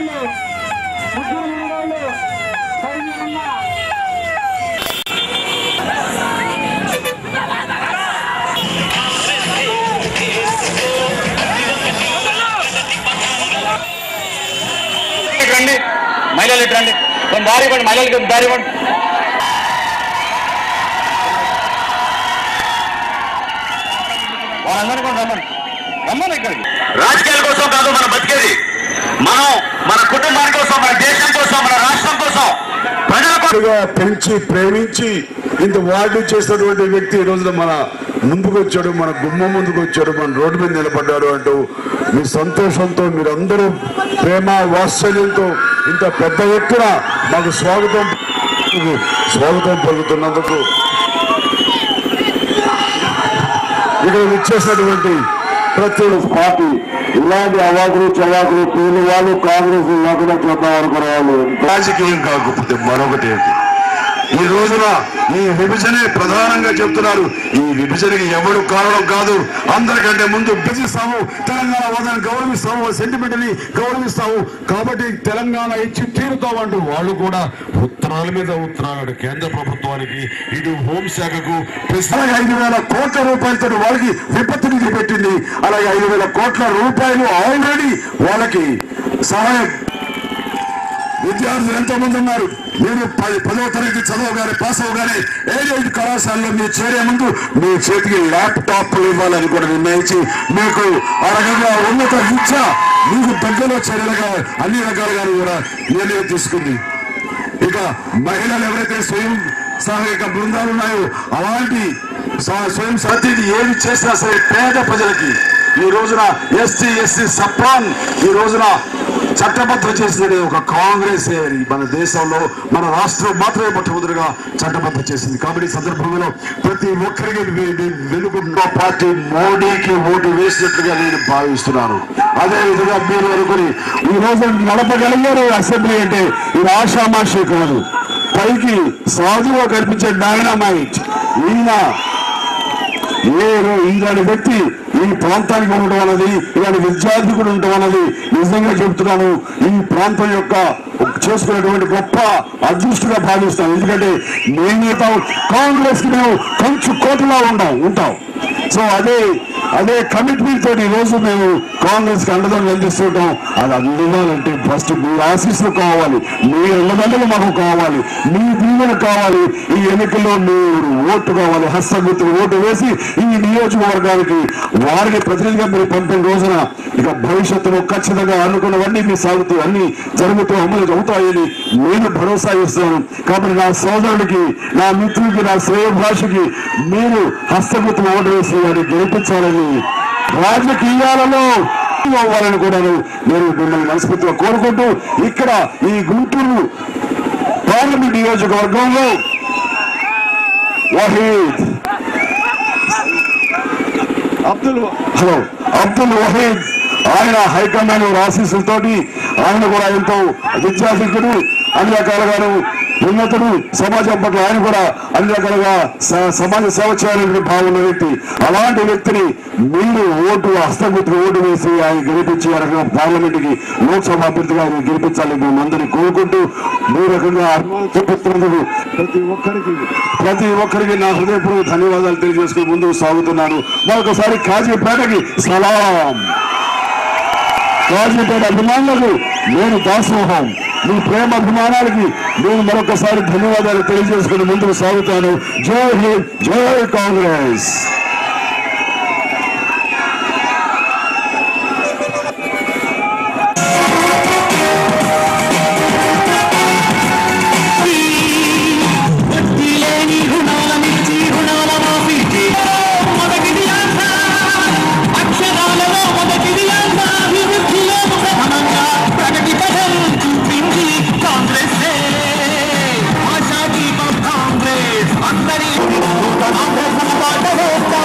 మగవాళ్ళు ముగ్గురు మగవాళ్ళు పైన ఉన్న ఇటు రండి మహిళలు ఇటు రండి కొంచెం దారి ఇవ్వండి మహిళలకి కొంచెం దారి ఇవ్వండి వాళ్ళందరూ కూడా రమ్మని రమ్మని ఇక్కడికి రాజకీయాల కోసం కాదు మనం బతికేది మనం మన కుటుంబాల కోసం మన దేశం కోసం మన రాష్ట్రం కోసం ప్రజల కోసం గా పెంచి ప్రేమించి ఇంత వార్డు చేసినటువంటి వ్యక్తి ఈ రోజున మన ముందుకు వచ్చాడు మన గుమ్మ ముందుకు వచ్చాడు మన రోడ్డు మీద నిలబడ్డాడు అంటూ మీ సంతోషంతో మీరందరూ ప్రేమ వాత్సల్యంతో ఇంత పెద్ద ఎత్తున మాకు స్వాగతం స్వాగతం పలుకుతున్నందుకు ఇక్కడ ఇచ్చేసినటువంటి ప్రతి పార్టీ ఇలాంటి అవాకులు చవాకులు పేరు వాళ్ళు కాంగ్రెస్ లేకుండా చేద్దాం అనుకునే వాళ్ళు రాజకీయం కాకపోతే మరొకటి ఏంటి ఈ రోజున ఈ విభజనే ప్రధానంగా చెప్తున్నారు ఈ విభజనకి ఎవడు కారణం కాదు అందరికంటే ముందు విభజిస్తాము తెలంగాణ వాదాన్ని గౌరవిస్తాము సెంటిమెంట్ ని గౌరవిస్తాము కాబట్టి తెలంగాణ ఇచ్చి తీరుతామంటూ వాళ్ళు కూడా ఉత్తరాల మీద ఉత్తరాలు కేంద్ర ప్రభుత్వానికి ఇటు హోంశాఖకు ప్రస్తుతం ఐదు వేల కోట్ల రూపాయలతో వాళ్ళకి విపత్తు నిధి పెట్టింది అలాగే ఐదు వేల కోట్ల రూపాయలు ఆల్రెడీ వాళ్ళకి సహాయం విద్యార్థులు ఎంతో మంది ఉన్నారు మీరు పది పదవ తరగతి చదవగానే పాస్ అవగానే ఏడేడు కళాశాలలో మీరు చేరే ముందు మీ చేతికి ల్యాప్టాప్లు ఇవ్వాలని కూడా నిర్ణయించి మీకు ఆ రకంగా ఉన్నత విద్య మీకు దగ్గరలో చేరేలాగా అన్ని రకాలుగా కూడా నిర్ణయం తీసుకుంది ఇక మహిళలు ఎవరైతే స్వయం సహాయక బృందాలు ఉన్నాయో అలాంటి స- స్వయం సహాయకులు ఏది చేసినా సరే పేద ప్రజలకి ఈ రోజున ఎస్టీ ఎస్సీ సప్లాన్ ఈ రోజున చట్టబద్ధం చేసినది ఒక కాంగ్రెస్ మన దేశంలో మన రాష్ట్రం మాత్రమే మొట్టమొదటిగా చట్టబద్ధం చేసింది కాబట్టి ఈ సందర్భంలో ప్రతి ఒక్కరికి వె- వె- వెనుకున్న పార్టీ మోడీకి ఓటు వేసినట్లుగా నేను భావిస్తున్నాను అదే విధంగా మీరు అనుకుని ఈ రోజు నడపగలిగారు అసెంబ్లీ అంటే ఇది ఆషామాషి కాదు పైకి సాధువుగా కనిపించే డైనమైట్ ఈయన ఏదో ఇలాంటి వ్యక్తి ఈ ప్రాంతానికి ఉండడం అన్నది ఇలాంటి విద్యార్థి కూడా ఉండటం అన్నది నిజంగా చెప్తున్నాను ఈ ప్రాంతం యొక్క చేసుకున్నటువంటి గొప్ప అదృష్టిగా భావిస్తాను ఎందుకంటే మేమైతే కాంగ్రెస్ కి మేము కంచు కోటలా ఉంటాం ఉంటాం సో అదే అదే కమిట్మెంట్ తోటి ఈ రోజు మేము కాంగ్రెస్ కి అండదండలు అందిస్తుంటాం అది అందివ్వాలంటే ఫస్ట్ మీ ఆశీస్సులు కావాలి మీ అండదండలు మాకు కావాలి మీ దీవెన కావాలి ఈ ఎన్నికల్లో మీరు ఓటు కావాలి హస్తగుర్తు ఓటు వేసి ఈ నియోజకవర్గానికి వారిని ప్రతినిధిగా మీరు పంపిన రోజున ఇక భవిష్యత్తులో ఖచ్చితంగా అనుకున్నవన్నీ మీ సాగుతూ అన్ని జరుగుతూ అమలు అవుతాయని నేను భరోసా ఇస్తున్నాను కాబట్టి నా సోదరుడికి నా మిత్రుడికి నా శ్రేయభాషకి మీరు హస్తగుర్తు ఓటు వేసి వారిని గెలిపించాలని రాజకీయాలలో అవ్వాలని కూడా నేను మిమ్మల్ని మనస్ఫూర్తిగా కోరుకుంటూ ఇక్కడ ఈ గుంటూరు పార్లమెంట్ నియోజకవర్గంలో వహీద్ అబ్దుల్ హలో అబ్దుల్ వహీద్ ఆయన హైకమాండ్ ఆశీస్సులతోటి ఆయన కూడా ఎంతో విద్యాధికుడు అన్ని రకాలుగాను ఉన్నతుడు సమాజం పట్ల ఆయన కూడా అన్ని రకాలుగా స- సమాజ సేవ చేయాలనే భావన వ్యక్తి అలాంటి వ్యక్తిని మీరు ఓటు హస్తగుర్తు ఓటు వేసి ఆయన గెలిపించి ఆ రకంగా పార్లమెంట్ కి లోక్సభ అభ్యర్థిగా ఆయన గెలిపించాలని మేము అందరినీ కోరుకుంటూ మీ రకంగా అభిమానం చూపిస్తున్నందుకు ప్రతి ఒక్కరికి ప్రతి ఒక్కరికి నా హృదయపూర్వక ధన్యవాదాలు తెలియజేసుకుని ముందుకు సాగుతున్నాను మరొకసారి కాజీపేటకి సలాం కాజీపేట అభిమానులకు నేను దాసోహం మీ ప్రేమ అభిమానాలకి నేను మరొకసారి ధన్యవాదాలు తెలియజేసుకుని ముందుకు సాగుతాను జై హింద్ జై కాంగ్రెస్ వడ్డీలేని రుణాలనిచ్చి రుణాల మాఫీకి మొదటిది ఆశ అక్షరాలలో మొదటిది ఆశ అభివృద్ధిలో ప్రథమంగా ప్రగతి పదం చూపింది కాంగ్రెస్ ఆశాదీపం కాంగ్రెస్ అందరి కాంగ్రెస్ బాట వేస్తా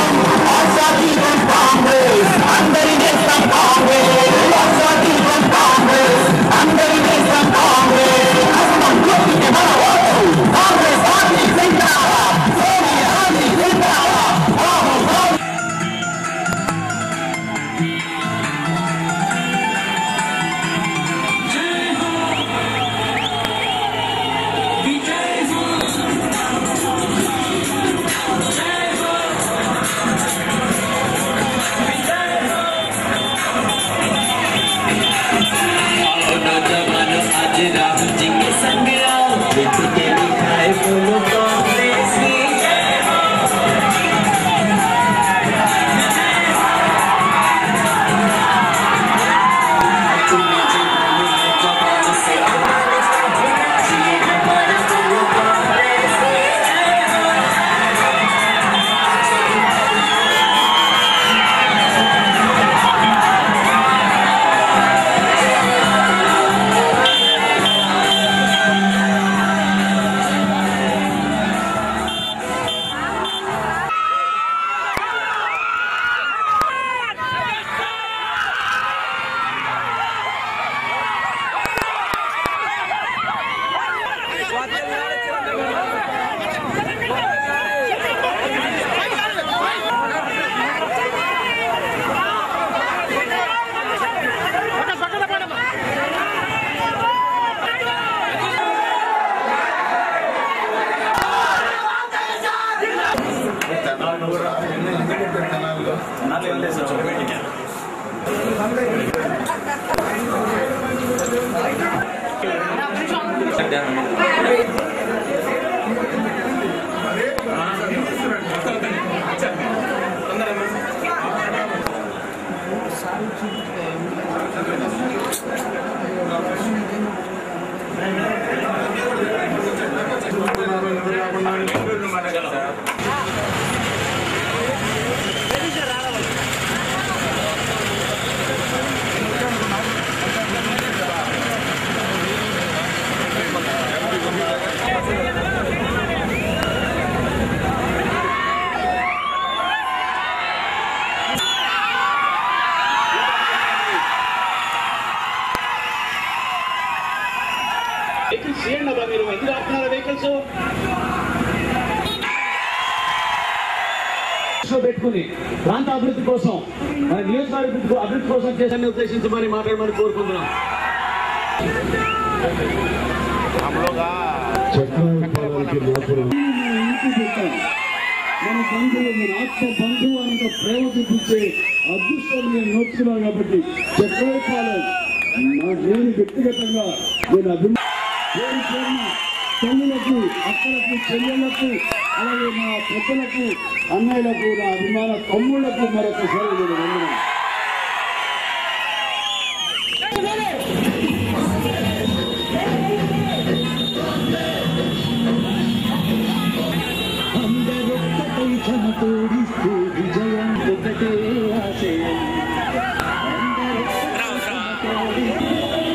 వెహికల్స్ చేయండి అబ్బా మీరు ఎందుకు ఆపుతున్నారు వెహికల్స్ దృష్టిలో పెట్టుకుని ప్రాంత అభివృద్ధి కోసం మన నియోజకవర్గ అభివృద్ధి అభివృద్ధి కోసం చేసే ఉద్దేశించి మరి మాట్లాడమని కోరుకుంటున్నాం మన బంధువు మన ఆత్మ బంధువు అంత ప్రేమ చూపించే అదృష్టం నేను నోచుకున్నాను కాబట్టి చక్రపాలెం నా నేను వ్యక్తిగతంగా నేను అభిమాన పేరు పేరున తల్లులకు అక్కలకు చెల్లెళ్లకు అలాగే మా పెద్దలకు అన్నయ్యలకు నా అభిమాన తమ్ముళ్లకు మరొకసారి నేను వందనాలు అందరొక్కటై సమతోడిస్తూ విజయం ఒకటే ఆశయం అందరొక్కటై సమతోడిస్తూ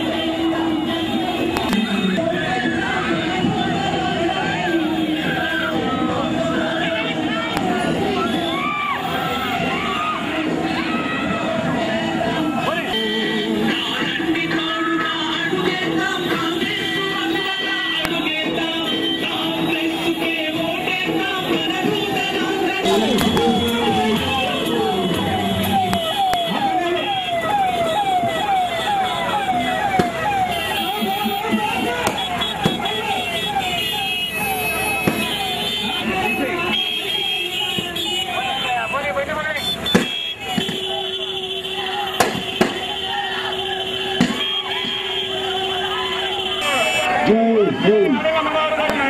జై జై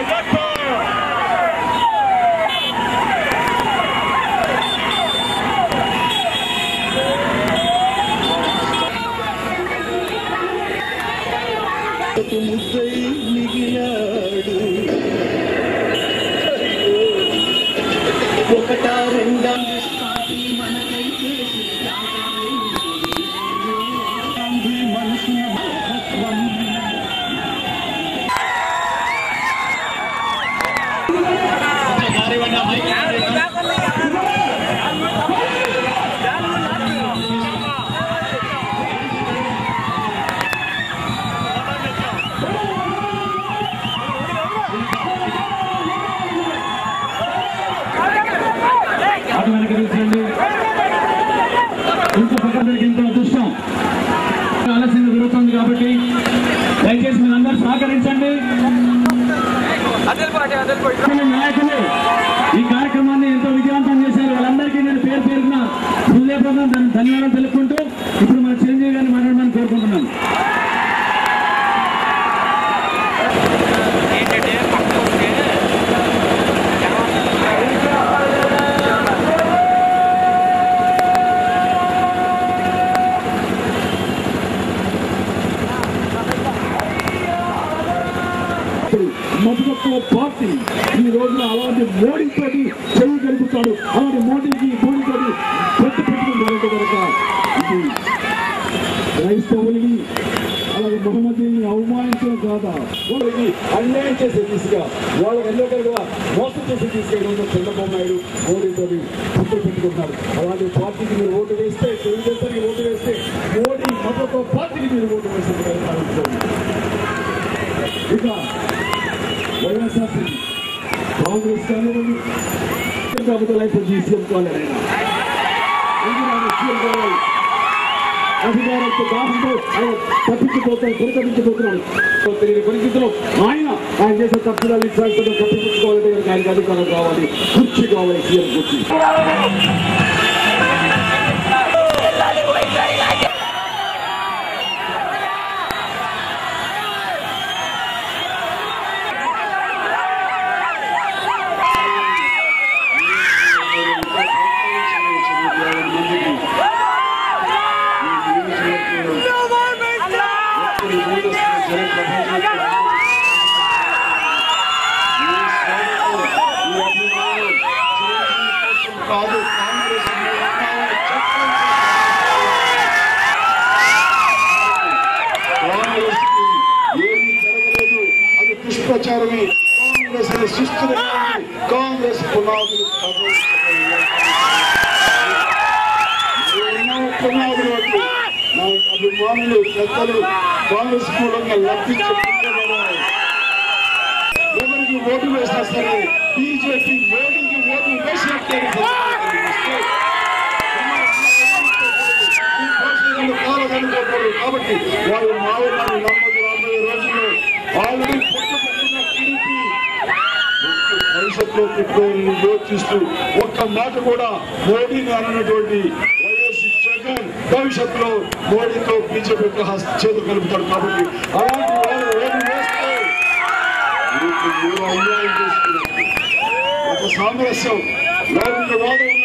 ముద్దై మిగిలాడు ఒకటా రెండా మనసు అటు వెనక తీసుకురండి ఇంకో పక్కనకి ఎంతో అదృష్టం ఆలస్యంగా జరుగుతుంది కాబట్టి దయచేసి మీరు అందరూ సహకరించండి నాయకులు ఈ కార్యక్రమాన్ని ఎంతో విజయవంతం చేశారు వాళ్ళందరికీ నేను పేరు పేరున హృదయపూర్వకంగా ధన్- ధన్యవాదాలు తెలుపుకుంటూ ఇప్పుడు మన చిరంజీవి గారిని మాట్లాడమని కోరుకుంటున్నాను మధురత్వ పార్టీ ఈ రోజున అలాంటి మోడీతోటి చేయగలుగుతాడు అలాంటి మోడీకి మోడీతోటి పెట్టి పెట్టుకుంటారంటే కనుక ఇది క్రైస్తవుల్ని అలాగే మహమ్మదీని అవమానించడం కాదా వాళ్ళకి అన్యాయం చేసే దిశగా వాళ్ళకి ఎన్నోకలుగా మోసం చేసే దిశగా ఈరోజు చంద్రబాబు నాయుడు మోడీతో పుట్టు పెట్టుకుంటున్నారు అలాంటి పార్టీకి మీరు ఓటు వేస్తే తెలుగుదేశానికి ఓటు వేస్తే మోడీ మద్దతు పార్టీకి మీరు ఓటు వేస్తే ఇక వైఎస్ఆర్సీపీ కాంగ్రెస్ కానివ్వండి ప్రభుత్వ లైఫ్ సీఎం కావాలి ఆయన ఎందుకు ఆయన సీఎం కావాలి అధికారంతో దాహంతో ఆయన తప్పించిపోతాడు పురకరించిపోతున్నాడు తెలియని పరిస్థితుల్లో ఆయన ఆయన చేసే తప్పుదాలు ఇచ్చాల్సిన తప్పించుకోవాలంటే కనుక ఆయనకు అధికారం కావాలి కుర్చీ కావాలి సీఎం కుర్చీ కాదు కాంగ్రెస్ కాంగ్రెస్ ఏమీ జరగలేదు అది దుష్ప్రచారమే కాంగ్రెస్ అని సృష్టి కాంగ్రెస్ పునాదులు కదలించబడలేదు. ఎన్నో పునాదులు అడ్డు. నా అభిమానులు పెద్దలు కాంగ్రెస్ మూలంగా లబ్ధి చెప్పుకునేవారు ఓటు వేసినా సరే బీజేపీ మోడీకి ఓటు వేసినట్లే కాలదనుకోకూడదు కాబట్టి వారు మాయలను నమ్మదు రాబోయే రోజుల్లో ఆల్రెడీ పుట్టుకున్న టీడీపీ భవిష్యత్తులో పెట్టుకోవాలని యోచిస్తూ ఒక్క మాట కూడా మోడీని అన్నటువంటి వైఎస్ జగన్ భవిష్యత్తులో మోడీతో బీజేపీకి చేతులు కలుపుతాడు కాబట్టి అలాంటి వాళ్ళు ఓటు వేస్తే మీకు మీరు అన్యాయం చేసుకున్నారు ఒక సామరస్యం లౌకిక వాదం